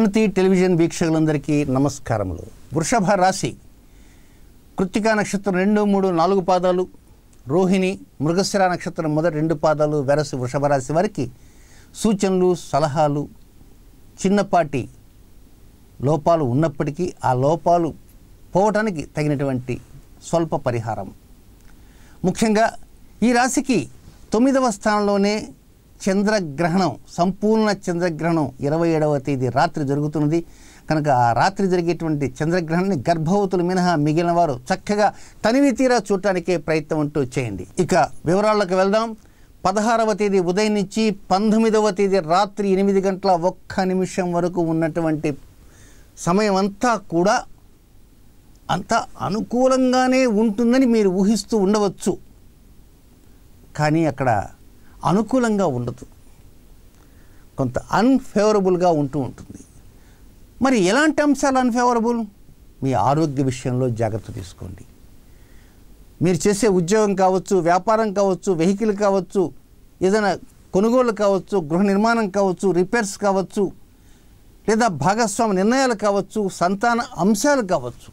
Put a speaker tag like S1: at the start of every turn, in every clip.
S1: ప్రణతి television వీక్షకులందరికీ నమస్కారములు వృషభ రాశి కృత్తికా నక్షత్రం రెండు మూడు నాలుగు పాదాలు రోహిణి మృగశిర నక్షత్రం మొదటి రెండు పాదాలు వెరసి వృషభ రాశి వారికి సూచనలు సలహాలు చిన్నపాటి లోపాలు ఉన్నప్పటికీ ఆ లోపాలు పోవటానికి తగినటువంటి స్వల్ప పరిహారం ముఖ్యంగా ఈ రాశికి తొమ్మిదవ స్థానంలోనే చంద్రగ్రహణం సంపూర్ణ చంద్రగ్రహణం ఇరవై ఏడవ తేదీ రాత్రి జరుగుతున్నది కనుక ఆ రాత్రి జరిగేటువంటి చంద్రగ్రహణాన్ని గర్భవతులు మినహా మిగిలిన వారు చక్కగా తనివి తీరా చూడటానికే ప్రయత్నం అంటూ చేయండి ఇక వివరాల్లోకి వెళ్దాం పదహారవ తేదీ ఉదయం నుంచి పంతొమ్మిదవ తేదీ రాత్రి ఎనిమిది గంటల ఒక్క నిమిషం వరకు ఉన్నటువంటి సమయం అంతా కూడా అంత అనుకూలంగానే ఉంటుందని మీరు ఊహిస్తూ ఉండవచ్చు కానీ అక్కడ అనుకూలంగా ఉండదు కొంత అన్ఫేవరబుల్గా ఉంటూ ఉంటుంది మరి ఎలాంటి అంశాలు అన్ఫేవరబుల్ మీ ఆరోగ్య విషయంలో జాగ్రత్త తీసుకోండి మీరు చేసే ఉద్యోగం కావచ్చు వ్యాపారం కావచ్చు వెహికల్ కావచ్చు ఏదైనా కొనుగోలు కావచ్చు గృహ నిర్మాణం కావచ్చు రిపేర్స్ కావచ్చు లేదా భాగస్వామి నిర్ణయాలు కావచ్చు సంతాన అంశాలు కావచ్చు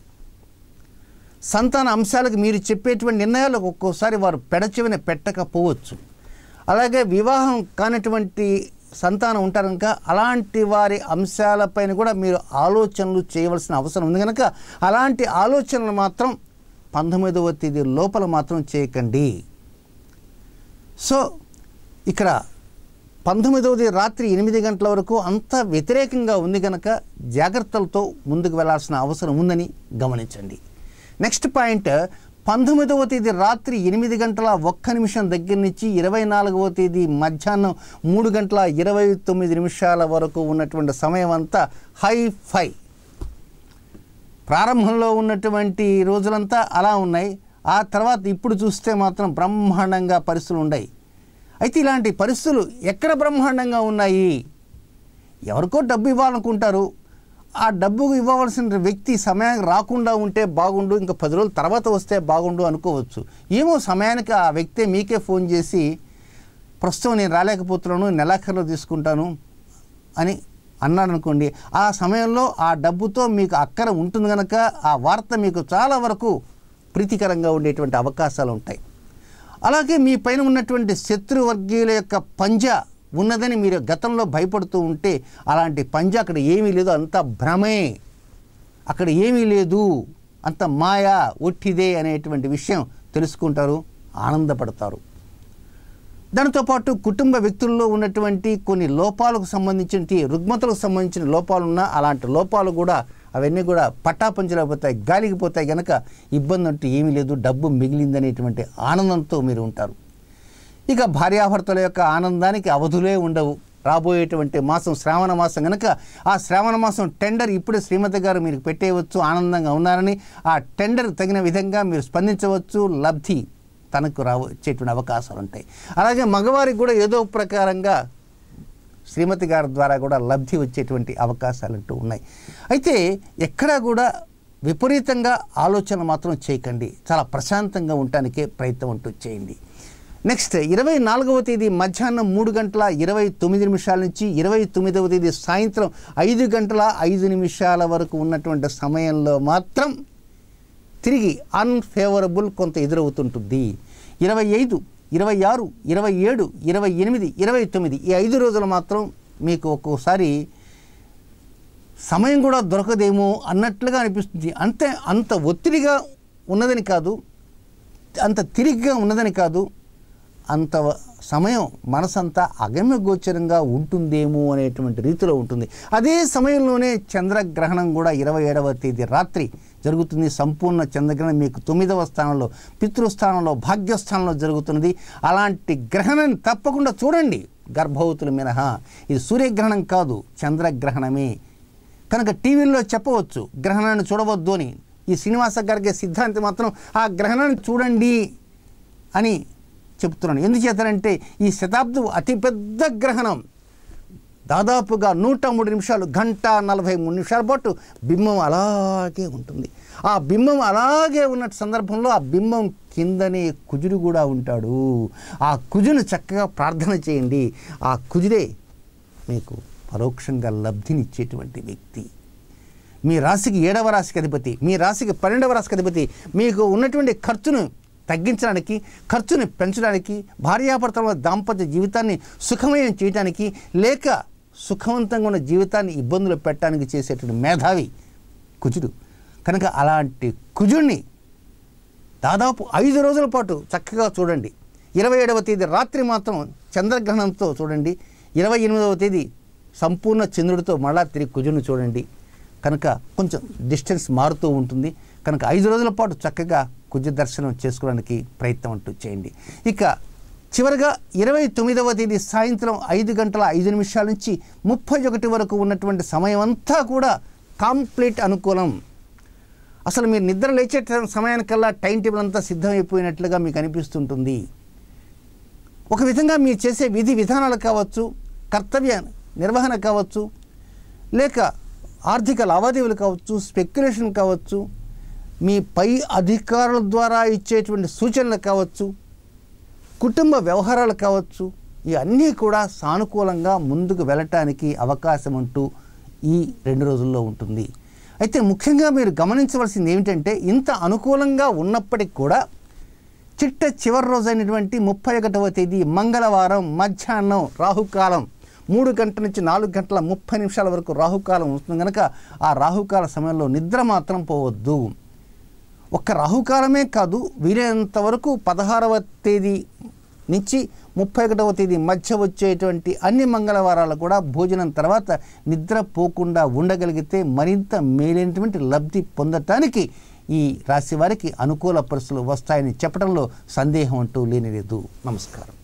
S1: సంతాన అంశాలకు మీరు చెప్పేటువంటి నిర్ణయాలకు ఒక్కోసారి వారు పెడచెవిన పెట్టకపోవచ్చు అలాగే వివాహం కానటువంటి సంతానం ఉంటారు కనుక అలాంటి వారి అంశాలపైన కూడా మీరు ఆలోచనలు చేయవలసిన అవసరం ఉంది కనుక అలాంటి ఆలోచనలు మాత్రం పంతొమ్మిదవ తేదీ లోపల మాత్రం చేయకండి సో ఇక్కడ పంతొమ్మిదవది రాత్రి ఎనిమిది గంటల వరకు అంత వ్యతిరేకంగా ఉంది కనుక జాగ్రత్తలతో ముందుకు వెళ్లాల్సిన అవసరం ఉందని గమనించండి నెక్స్ట్ పాయింట్ పంతొమ్మిదవ తేదీ రాత్రి ఎనిమిది గంటల ఒక్క నిమిషం దగ్గర నుంచి ఇరవై నాలుగవ తేదీ మధ్యాహ్నం మూడు గంటల ఇరవై తొమ్మిది నిమిషాల వరకు ఉన్నటువంటి సమయం అంతా హై ఫై ప్రారంభంలో ఉన్నటువంటి రోజులంతా అలా ఉన్నాయి ఆ తర్వాత ఇప్పుడు చూస్తే మాత్రం బ్రహ్మాండంగా పరిస్థితులు ఉన్నాయి అయితే ఇలాంటి పరిస్థితులు ఎక్కడ బ్రహ్మాండంగా ఉన్నాయి ఎవరికో డబ్బు ఇవ్వాలనుకుంటారు ఆ డబ్బు ఇవ్వవలసిన వ్యక్తి సమయానికి రాకుండా ఉంటే బాగుండు ఇంకా పది రోజుల తర్వాత వస్తే బాగుండు అనుకోవచ్చు ఏమో సమయానికి ఆ వ్యక్తే మీకే ఫోన్ చేసి ప్రస్తుతం నేను రాలేకపోతున్నాను నెలాఖరులో తీసుకుంటాను అని అన్నాడు అనుకోండి ఆ సమయంలో ఆ డబ్బుతో మీకు అక్కర ఉంటుంది కనుక ఆ వార్త మీకు చాలా వరకు ప్రీతికరంగా ఉండేటువంటి అవకాశాలు ఉంటాయి అలాగే మీ పైన ఉన్నటువంటి శత్రువర్గీయుల యొక్క పంజా ఉన్నదని మీరు గతంలో భయపడుతూ ఉంటే అలాంటి పంజా అక్కడ ఏమీ లేదు అంత భ్రమే అక్కడ ఏమీ లేదు అంత మాయా ఒట్టిదే అనేటువంటి విషయం తెలుసుకుంటారు ఆనందపడతారు దానితో పాటు కుటుంబ వ్యక్తుల్లో ఉన్నటువంటి కొన్ని లోపాలకు సంబంధించిన రుగ్మతలకు సంబంధించిన లోపాలు ఉన్నా అలాంటి లోపాలు కూడా అవన్నీ కూడా పట్టాపంచలు పోతాయి గాలికి పోతాయి కనుక ఇబ్బంది అంటూ ఏమీ లేదు డబ్బు మిగిలిందనేటువంటి ఆనందంతో మీరు ఉంటారు ఇక భార్యాభర్తల యొక్క ఆనందానికి అవధులే ఉండవు రాబోయేటువంటి మాసం శ్రావణ మాసం కనుక ఆ శ్రావణ మాసం టెండర్ ఇప్పుడే శ్రీమతి గారు మీరు పెట్టేయవచ్చు ఆనందంగా ఉన్నారని ఆ టెండర్ తగిన విధంగా మీరు స్పందించవచ్చు లబ్ధి తనకు రా వచ్చేటువంటి అవకాశాలు ఉంటాయి అలాగే మగవారికి కూడా ఏదో ప్రకారంగా శ్రీమతి గారి ద్వారా కూడా లబ్ధి వచ్చేటువంటి అవకాశాలు అంటూ ఉన్నాయి అయితే ఎక్కడా కూడా విపరీతంగా ఆలోచన మాత్రం చేయకండి చాలా ప్రశాంతంగా ఉండటానికే ప్రయత్నం అంటూ చేయండి నెక్స్ట్ ఇరవై నాలుగవ తేదీ మధ్యాహ్నం మూడు గంటల ఇరవై తొమ్మిది నిమిషాల నుంచి ఇరవై తొమ్మిదవ తేదీ సాయంత్రం ఐదు గంటల ఐదు నిమిషాల వరకు ఉన్నటువంటి సమయంలో మాత్రం తిరిగి అన్ఫేవరబుల్ కొంత ఎదురవుతుంటుంది ఇరవై ఐదు ఇరవై ఆరు ఇరవై ఏడు ఇరవై ఎనిమిది ఇరవై తొమ్మిది ఈ ఐదు రోజులు మాత్రం మీకు ఒక్కోసారి సమయం కూడా దొరకదేమో అన్నట్లుగా అనిపిస్తుంది అంతే అంత ఒత్తిడిగా ఉన్నదని కాదు అంత తిరిగ్గా ఉన్నదని కాదు అంత సమయం మనసంతా అగమ్య గోచరంగా ఉంటుందేమో అనేటువంటి రీతిలో ఉంటుంది అదే సమయంలోనే చంద్రగ్రహణం కూడా ఇరవై ఏడవ తేదీ రాత్రి జరుగుతుంది సంపూర్ణ చంద్రగ్రహణం మీకు తొమ్మిదవ స్థానంలో పితృస్థానంలో భాగ్యస్థానంలో జరుగుతున్నది అలాంటి గ్రహణాన్ని తప్పకుండా చూడండి గర్భవతులు మినహా ఇది సూర్యగ్రహణం కాదు చంద్రగ్రహణమే కనుక టీవీల్లో చెప్పవచ్చు గ్రహణాన్ని చూడవద్దు అని ఈ శ్రీనివాస గారికి సిద్ధాంతి మాత్రం ఆ గ్రహణాన్ని చూడండి అని చెప్తున్నాను ఎందుచేతనంటే ఈ శతాబ్దం అతిపెద్ద గ్రహణం దాదాపుగా నూట మూడు నిమిషాలు గంట నలభై మూడు నిమిషాల పాటు బింబం అలాగే ఉంటుంది ఆ బింబం అలాగే ఉన్న సందర్భంలో ఆ బింబం కిందనే కుజుడు కూడా ఉంటాడు ఆ కుజును చక్కగా ప్రార్థన చేయండి ఆ కుజుడే మీకు పరోక్షంగా లబ్ధినిచ్చేటువంటి వ్యక్తి మీ రాశికి ఏడవ రాశికి అధిపతి మీ రాశికి పన్నెండవ రాశికి అధిపతి మీకు ఉన్నటువంటి ఖర్చును తగ్గించడానికి ఖర్చుని పెంచడానికి భార్యాభర్తల దాంపత్య జీవితాన్ని సుఖమయం చేయడానికి లేక సుఖవంతంగా ఉన్న జీవితాన్ని ఇబ్బందులు పెట్టడానికి చేసేటువంటి మేధావి కుజుడు కనుక అలాంటి కుజుడిని దాదాపు ఐదు రోజుల పాటు చక్కగా చూడండి ఇరవై ఏడవ తేదీ రాత్రి మాత్రం చంద్రగ్రహణంతో చూడండి ఇరవై ఎనిమిదవ తేదీ సంపూర్ణ చంద్రుడితో మళ్ళా తిరిగి కుజుని చూడండి కనుక కొంచెం డిస్టెన్స్ మారుతూ ఉంటుంది కనుక ఐదు రోజుల పాటు చక్కగా కుజ దర్శనం చేసుకోవడానికి ప్రయత్నం అంటూ చేయండి ఇక చివరిగా ఇరవై తొమ్మిదవ తేదీ సాయంత్రం ఐదు గంటల ఐదు నిమిషాల నుంచి ముప్పై ఒకటి వరకు ఉన్నటువంటి సమయం అంతా కూడా కంప్లీట్ అనుకూలం అసలు మీరు నిద్ర లేచే టైం- సమయానికల్లా టైం టేబుల్ అంతా సిద్ధమైపోయినట్లుగా మీకు అనిపిస్తుంటుంది ఒక విధంగా మీరు చేసే విధి విధానాలు కావచ్చు కర్తవ్య నిర్వహణ కావచ్చు లేక ఆర్థిక లావాదేవీలు కావచ్చు స్పెక్యులేషన్ కావచ్చు మీ పై అధికారుల ద్వారా ఇచ్చేటువంటి సూచనలు కావచ్చు కుటుంబ వ్యవహారాలు కావచ్చు ఇవన్నీ కూడా సానుకూలంగా ముందుకు వెళ్ళటానికి అవకాశం అంటూ ఈ రెండు రోజుల్లో ఉంటుంది అయితే ముఖ్యంగా మీరు గమనించవలసింది ఏమిటంటే ఇంత అనుకూలంగా ఉన్నప్పటికీ కూడా చిట్ట చివరి రోజైనటువంటి ముప్పై ఒకటవ తేదీ మంగళవారం మధ్యాహ్నం రాహుకాలం మూడు గంటల నుంచి నాలుగు గంటల ముప్పై నిమిషాల వరకు రాహుకాలం వస్తుంది కనుక ఆ రాహుకాల సమయంలో నిద్ర మాత్రం పోవద్దు ఒక్క రాహుకాలమే కాదు వీలైనంత వరకు పదహారవ తేదీ నుంచి ముప్పై ఒకటవ తేదీ మధ్య వచ్చేటువంటి అన్ని మంగళవారాలు కూడా భోజనం తర్వాత నిద్ర పోకుండా ఉండగలిగితే మరింత మేలైనటువంటి లబ్ధి పొందటానికి ఈ రాశి వారికి అనుకూల పరిస్థితులు వస్తాయని చెప్పడంలో సందేహం అంటూ లేనిలేదు నమస్కారం